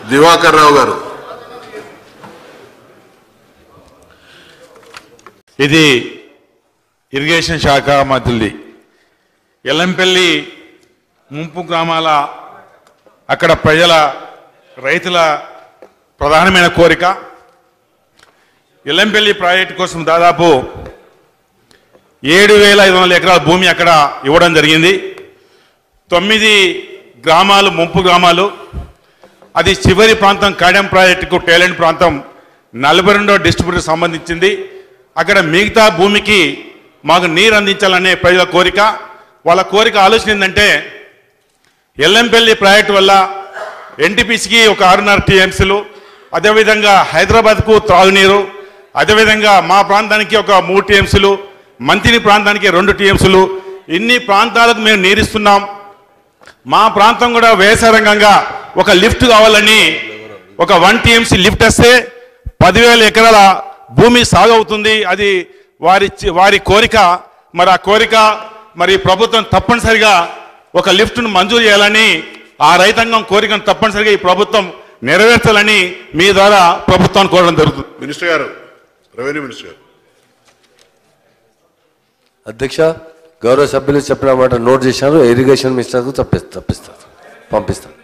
దివాకర్ రావు గారు ఇది ఇరిగేషన్ శాఖ మంత్రులది ఎల్లంపల్లి ముంపు గ్రామాల అక్కడ ప్రజల రైతుల ప్రధానమైన కోరిక ఎల్లంపల్లి ప్రాజెక్టు కోసం దాదాపు ఏడు వేల ఐదు వందల ఎకరాల భూమి అక్కడ ఇవ్వడం జరిగింది తొమ్మిది గ్రామాలు ముంపు గ్రామాలు అది చివరి ప్రాంతం కాడెం ప్రాజెక్టుకు టేలెంట్ ప్రాంతం నలభై రెండో డిస్ట్రిబ్యూటర్ సంబంధించింది అక్కడ మిగతా భూమికి మాకు నీరు అందించాలనే ప్రజల కోరిక వాళ్ళ కోరిక ఆలోచన ఏంటంటే ఎల్లంపల్లి ప్రాజెక్టు వల్ల ఎన్టీపీసీకి ఒక ఆరున్నర టీఎంసీలు అదేవిధంగా హైదరాబాద్కు త్రాగునీరు అదేవిధంగా మా ప్రాంతానికి ఒక మూడు టీఎంసీలు మంతిని ప్రాంతానికి రెండు టీఎంసీలు ఇన్ని ప్రాంతాలకు మేము నీరిస్తున్నాం మా ప్రాంతం కూడా వ్యవసాయరంగంగా ఒక లిఫ్ట్ కావాలని ఒక వన్ టీఎంసీ లిఫ్ట్ వస్తే పదివేల ఎకరాల భూమి సాగు అవుతుంది అది వారి చి- వారి కోరిక మరి ఆ కోరిక మరి ప్రభుత్వం తప్పనిసరిగా ఒక లిఫ్ట్ను మంజూరు చేయాలని ఆ రైతాంగం కోరికను తప్పనిసరిగా ఈ ప్రభుత్వం నెరవేర్చాలని మీ ద్వారా ప్రభుత్వాన్ని కోరడం జరుగుతుంది మినిస్టర్ గారు రెవెన్యూ మినిస్టర్ గారు అధ్యక్ష గౌరవ సభ్యులు చెప్పిన మాట నోట్ చేశాను ఇరిగేషన్ మినిస్టర్కు తప్పిస్తా తప్పిస్తాను పంపిస్తాను